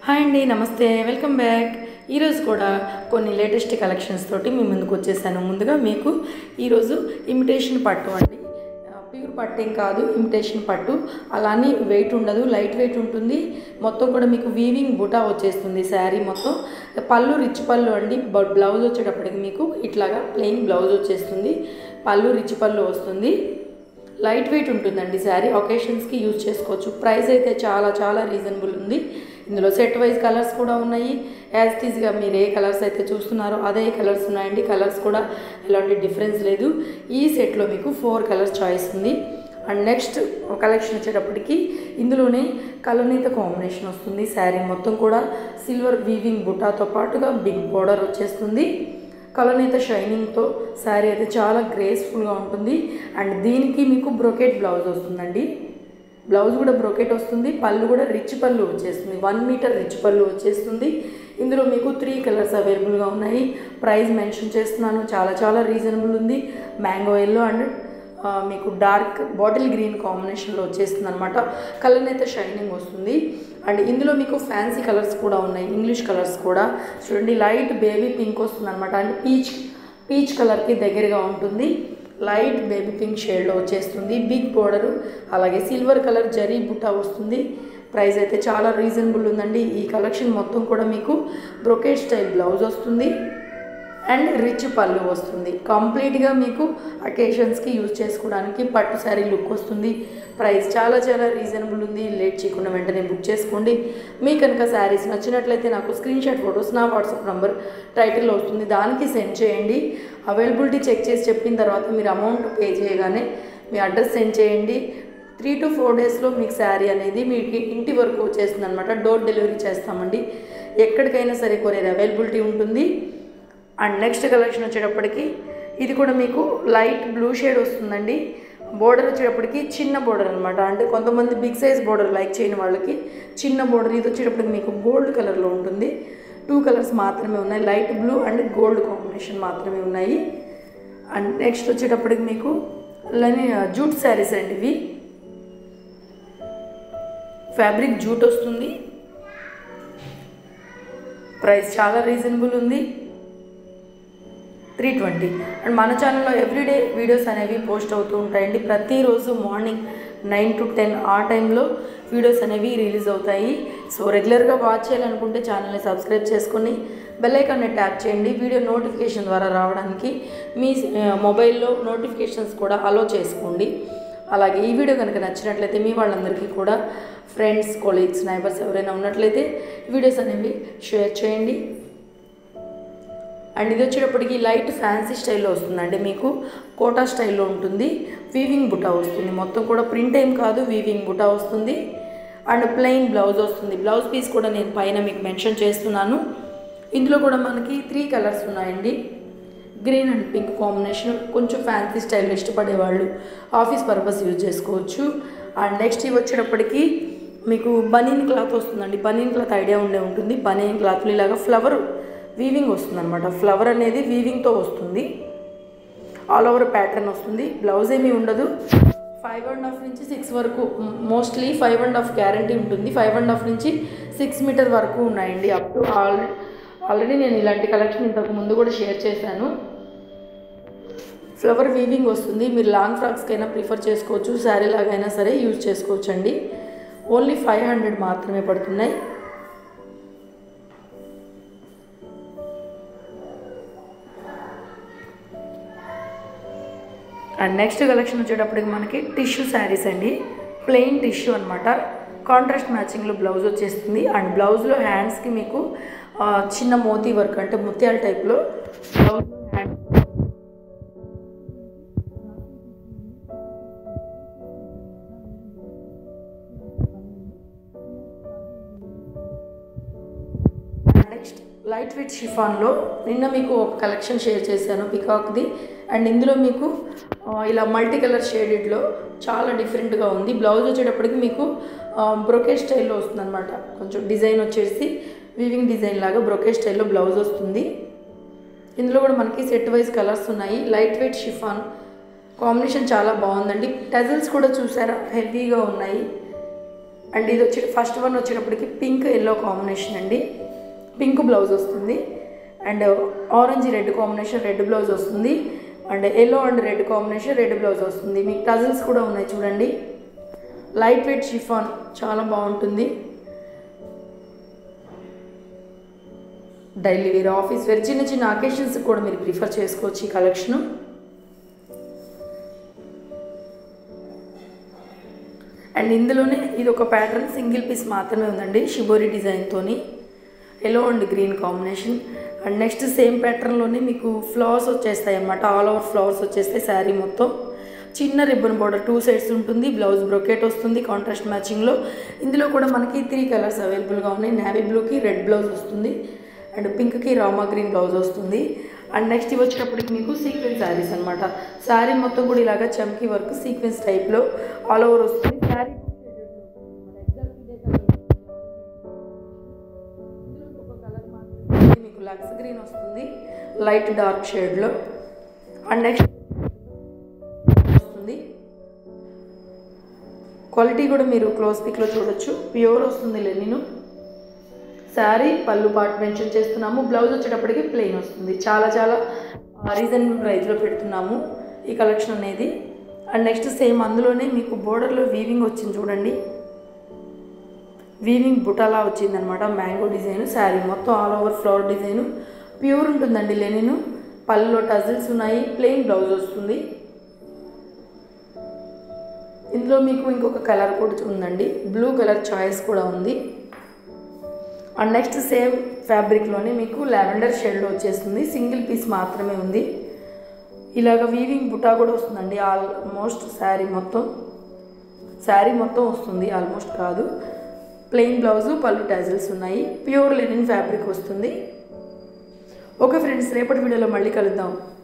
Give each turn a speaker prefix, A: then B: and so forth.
A: hi అండి నమస్తే welcome back ఈరోజు కూడా కొన్ని లేటెస్ట్ కలెక్షన్స్ తోటి మీ ముందుకు వచ్చేసాను ముందుగా మీకు ఈరోజు ఇమిటేషన్ పట్టు అండి ప్యూర్ పట్టు ఏం కాదు ఇమిటేషన్ పట్టు అలానే వెయిట్ ఉండదు లైట్ వెయిట్ ఉంటుంది మొత్తం కూడా మీకు వీవింగ్ బుటా వచ్చేస్తుంది శారీ మొత్తం పళ్ళు రిచ్ పళ్ళు అండి బ- బ్లౌజ్ వచ్చేటప్పటికి మీకు ఇట్లాగా ప్లెయిన్ బ్లౌజ్ వచ్చేస్తుంది పళ్ళు రిచ్ పళ్ళు వస్తుంది లైట్ వెయిట్ ఉంటుందండి శారీ ఒకేషన్స్కి యూజ్ చేసుకోవచ్చు ప్రైస్ అయితే చాలా చాలా రీజనబుల్ ఉంది ఇందులో సెట్ వైజ్ కలర్స్ కూడా ఉన్నాయి యాజ్ టీజ్గా మీరు ఏ కలర్స్ అయితే చూస్తున్నారో అదే కలర్స్ ఉన్నాయండి కలర్స్ కూడా ఎలాంటి డిఫరెన్స్ లేదు ఈ సెట్లో మీకు ఫోర్ కలర్స్ చాయిస్ ఉంది అండ్ నెక్స్ట్ కలెక్షన్ వచ్చేటప్పటికి ఇందులోనే కలనీత కాంబినేషన్ వస్తుంది శారీ మొత్తం కూడా సిల్వర్ వీవింగ్ బుటాతో పాటుగా బిగ్ బోర్డర్ వచ్చేస్తుంది కలనైతే షైనింగ్తో శారీ అయితే చాలా గ్రేస్ఫుల్గా ఉంటుంది అండ్ దీనికి మీకు బ్రొకెట్ బ్లౌజ్ వస్తుందండి బ్లౌజ్ కూడా బ్రొకెట్ వస్తుంది పళ్ళు కూడా రిచ్ పళ్ళు వచ్చేస్తుంది వన్ మీటర్ రిచ్ పళ్ళు వచ్చేస్తుంది ఇందులో మీకు త్రీ కలర్స్ అవైలబుల్గా ఉన్నాయి ప్రైస్ మెన్షన్ చేస్తున్నాను చాలా చాలా రీజనబుల్ ఉంది మ్యాంగో ఎల్లో అండ్ ఆ, మీకు డార్క్ బాటిల్ గ్రీన్ కాంబినేషన్లో వచ్చేస్తుంది అనమాట కలర్ అయితే షైనింగ్ వస్తుంది అండ్ ఇందులో మీకు ఫ్యాన్సీ కలర్స్ కూడా ఉన్నాయి ఇంగ్లీష్ కలర్స్ కూడా చూడండి లైట్ బేబీ పింక్ వస్తుంది అనమాట అంటే పీచ్ పీచ్ కలర్కి దగ్గరగా ఉంటుంది లైట్ బేబీ పింక్ షేడ్లో వచ్చేస్తుంది బిగ్ బోర్డరు అలాగే సిల్వర్ కలర్ జరీ బుట్ట వస్తుంది ప్రైస్ అయితే చాలా రీజనబుల్ ఉందండి ఈ కలెక్షన్ మొత్తం కూడా మీకు బ్రొకేట్ స్టైల్ బ్లౌజ్ వస్తుంది అండ్ రిచ్ పళ్ళు వస్తుంది కంప్లీట్గా మీకు అకేషన్స్కి యూజ్ చేసుకోవడానికి పట్టు శారీ లుక్ వస్తుంది ప్రైస్ చాలా చాలా రీజనబుల్ ఉంది లేట్ చేయకుండా వెంటనే బుక్ చేసుకోండి మీకు కనుక శారీస్ నచ్చినట్లయితే నాకు స్క్రీన్ షాట్ ఫొటోస్ నా వాట్సాప్ నంబర్ టైటిల్లో వస్తుంది దానికి సెండ్ చేయండి అవైలబిలిటీ చెక్ చేసి చెప్పిన తర్వాత మీరు అమౌంట్ పే చేయగానే మీ అడ్రస్ సెండ్ చేయండి త్రీ టు ఫోర్ డేస్లో మీకు శారీ అనేది మీకు ఇంటి వరకు వచ్చేస్తుంది అనమాట డోర్ డెలివరీ చేస్తామండి ఎక్కడికైనా సరే కొరియర్ అవైలబిలిటీ ఉంటుంది అండ్ నెక్స్ట్ కలెక్షన్ వచ్చేటప్పటికి ఇది కూడా మీకు లైట్ బ్లూ షేడ్ వస్తుందండి బోర్డర్ వచ్చేటప్పటికి చిన్న బోర్డర్ అనమాట అంటే కొంతమంది బిగ్ సైజ్ బోర్డర్ లైక్ చేయని వాళ్ళకి చిన్న బోర్డర్ ఇది వచ్చేటప్పటికి మీకు గోల్డ్ కలర్లో ఉంటుంది టూ కలర్స్ మాత్రమే ఉన్నాయి light blue and gold combination మాత్రమే ఉన్నాయి అండ్ నెక్స్ట్ వచ్చేటప్పటికి మీకు లని జూట్ శారీస్ అండి ఇవి ఫ్యాబ్రిక్ జూట్ వస్తుంది ప్రైస్ చాలా రీజనబుల్ ఉంది త్రీ ట్వంటీ అండ్ మన ఛానల్లో ఎవ్రీడే వీడియోస్ అనేవి పోస్ట్ అవుతూ ఉంటాయండి ప్రతిరోజు మార్నింగ్ నైన్ టు టెన్ ఆ టైంలో వీడియోస్ అనేవి రిలీజ్ అవుతాయి సో రెగ్యులర్గా వాచ్ చేయాలనుకుంటే ఛానల్ని సబ్స్క్రైబ్ చేసుకొని బెల్ ఐకాన్ని ట్యాప్ చేయండి వీడియో నోటిఫికేషన్ ద్వారా రావడానికి మీ ఆ, మొబైల్లో నోటిఫికేషన్స్ కూడా అలో చేసుకోండి అలాగే ఈ వీడియో కనుక నచ్చినట్లయితే మీ వాళ్ళందరికీ కూడా ఫ్రెండ్స్ కొలీగ్స్ నైబర్స్ ఎవరైనా ఉన్నట్లయితే వీడియోస్ అనేవి షేర్ చేయండి అండ్ ఇది వచ్చేటప్పటికి లైట్ ఫ్యాన్సీ స్టైల్లో వస్తుందండి మీకు కోటా స్టైల్లో ఉంటుంది వీవింగ్ బుటా వస్తుంది మొత్తం కూడా ప్రింట్ ఏం కాదు వీవింగ్ బుటా వస్తుంది అండ్ ప్లెయిన్ బ్లౌజ్ వస్తుంది బ్లౌజ్ పీస్ కూడా నేను పైన మీకు మెన్షన్ చేస్తున్నాను ఇందులో కూడా మనకి త్రీ కలర్స్ ఉన్నాయండి గ్రీన్ అండ్ పింక్ కాంబినేషన్ కొంచెం ఫ్యాన్సీ స్టైల్ ఇష్టపడే వాళ్ళు ఆఫీస్ పర్పస్ యూజ్ చేసుకోవచ్చు అండ్ నెక్స్ట్ ఇవి వచ్చేటప్పటికి మీకు బనీన్ క్లాత్ వస్తుందండి బనీన్ క్లాత్ ఐడియా ఉండే ఉంటుంది బనీన్ క్లాత్లో ఇలాగా ఫ్లవర్ వీవింగ్ వస్తుంది అనమాట ఫ్లవర్ అనేది వీవింగ్తో వస్తుంది ఆల్ ఓవర్ ప్యాటర్న్ వస్తుంది బ్లౌజ్ ఏమీ ఉండదు ఫైవ్ అండ్ హాఫ్ నుంచి సిక్స్ వరకు mostly five and half guarantee ఉంటుంది ఫైవ్ అండ్ హాఫ్ నుంచి సిక్స్ మీటర్ వరకు ఉన్నాయండి అప్ టు ఆల్రెడీ ఆల్రెడీ నేను ఇలాంటి కలెక్షన్ ఇంతకు ముందు కూడా షేర్ చేశాను ఫ్లవర్ వీవింగ్ వస్తుంది మీరు లాంగ్ ఫ్రాక్స్కైనా ప్రిఫర్ చేసుకోవచ్చు శారీ లాగైనా సరే యూజ్ చేసుకోవచ్చు అండి ఓన్లీ ఫైవ్ హండ్రెడ్ మాత్రమే పడుతున్నాయి అండ్ నెక్స్ట్ కలెక్షన్ వచ్చేటప్పటికి మనకి టిష్యూ శారీస్ అండి ప్లెయిన్ టిష్యూ అనమాట కాంట్రాస్ట్ మ్యాచింగ్లో బ్లౌజ్ వచ్చేస్తుంది అండ్ బ్లౌజ్లో హ్యాండ్స్కి మీకు ఆ, చిన్న మోతీ వర్క్ అంటే ముత్యాల టైప్లో blouse hand next light weight షిఫాన్లో నిన్న మీకు ఒక కలెక్షన్ షేర్ చేశాను పికాక్ది అండ్ ఇందులో మీకు ఆ, ఇలా మల్టీ కలర్ షేడెడ్లో చాలా డిఫరెంట్గా ఉంది బ్లౌజ్ వచ్చేటప్పటికి మీకు బ్రొకే స్టైల్లో వస్తుంది అనమాట కొంచెం డిజైన్ వచ్చేసి వీవింగ్ డిజైన్ లాగా బ్రొకే స్టైల్లో బ్లౌజ్ వస్తుంది ఇందులో కూడా మనకి సెట్ వైజ్ కలర్స్ ఉన్నాయి లైట్ వెయిట్ షిఫాన్ కాంబినేషన్ చాలా బాగుందండి టజల్స్ కూడా చూసారా హెవీగా ఉన్నాయి అండ్ ఇది వచ్చి ఫస్ట్ వన్ వచ్చేటప్పటికి పింక్ ఎల్లో కాంబినేషన్ అండి పింక్ బ్లౌజ్ వస్తుంది and orange red combination red blouse వస్తుంది and yellow and red combination red blouse వస్తుంది మీకు టజల్స్ కూడా ఉన్నాయి చూడండి లైట్ వెయిట్ షిఫాన్ చాలా బాగుంటుంది డైలీ వేర్ ఆఫీస్ వేర్ చిన్న చిన్న అకేషన్స్ కూడా మీరు ప్రిఫర్ చేసుకోవచ్చు ఈ కలెక్షను అండ్ ఇందులోనే ఇది ఒక ప్యాటర్న్ సింగిల్ పీస్ మాత్రమే ఉందండి షిబోరి డిజైన్తోని yellow and green combination and next same ప్యాటర్న్లోనే మీకు ఫ్లవర్స్ వచ్చేస్తాయి అన్నమాట ఆల్ ఓవర్ ఫ్లవర్స్ వచ్చేస్తాయి శారీ మొత్తం చిన్న రిబ్బన్ బోర్డర్ టూ సైడ్స్ ఉంటుంది బ్లౌజ్ బ్రొకెట్ వస్తుంది కాంట్రాస్ట్ మ్యాచింగ్లో ఇందులో కూడా మనకి త్రీ కలర్స్ అవైలబుల్గా ఉన్నాయి నావీ బ్లూకి రెడ్ బ్లౌజ్ వస్తుంది అండ్ పింక్కి రామా గ్రీన్ బ్లౌజ్ వస్తుంది అండ్ నెక్స్ట్ ఇవి వచ్చేటప్పటికి మీకు సీక్వెన్స్ శారీస్ అనమాట శారీ మొత్తం కూడా ఇలాగా చమ్కీ వర్క్ సీక్వెన్స్ టైప్లో ఆల్ ఓవర్ వస్తుంది శారీ మీకు లక్స్ గ్రీన్ వస్తుంది లైట్ డార్క్ షేడ్లో అండ్ నెక్స్ట్ వస్తుంది క్వాలిటీ కూడా మీరు క్లోజ్ పిక్లో చూడొచ్చు ప్యూర్ వస్తుంది లెనిన్ శారీ పళ్ళు పాటు మెన్షన్ చేస్తున్నాము బ్లౌజ్ వచ్చేటప్పటికి ప్లెయిన్ వస్తుంది చాలా చాలా రీజనబుల్ ప్రైస్లో పెడుతున్నాము ఈ కలెక్షన్ అనేది అండ్ నెక్స్ట్ సేమ్ అందులోనే మీకు బోర్డర్లో వీవింగ్ వచ్చింది చూడండి వీవింగ్ బుటాలా వచ్చిందనమాట మ్యాంగో డిజైన్ శారీ మొత్తం all over flower design pure ఉంటుందండి లెనిన్ పళ్ళులో టజిల్స్ ఉన్నాయి ప్లెయిన్ బ్లౌజ్ వస్తుంది ఇందులో మీకు ఇంకొక కలర్ కూడా ఉందండి బ్లూ కలర్ చాయిస్ కూడా ఉంది అండ్ నెక్స్ట్ సేమ్ ఫ్యాబ్రిక్లోనే మీకు లావెండర్ షేడ్లో వచ్చేస్తుంది సింగిల్ పీస్ మాత్రమే ఉంది ఇలాగ వీవింగ్ బుటా కూడా వస్తుందండి ఆల్మోస్ట్ శారీ మొత్తం శారీ మొత్తం వస్తుంది ఆల్మోస్ట్ కాదు ప్లెయిన్ బ్లౌజు పళ్ళు టాజిల్స్ ఉన్నాయి ప్యూర్ లెనిన్ ఫ్యాబ్రిక్ వస్తుంది ఓకే ఫ్రెండ్స్ రేపటి వీడియోలో మళ్ళీ కలుద్దాం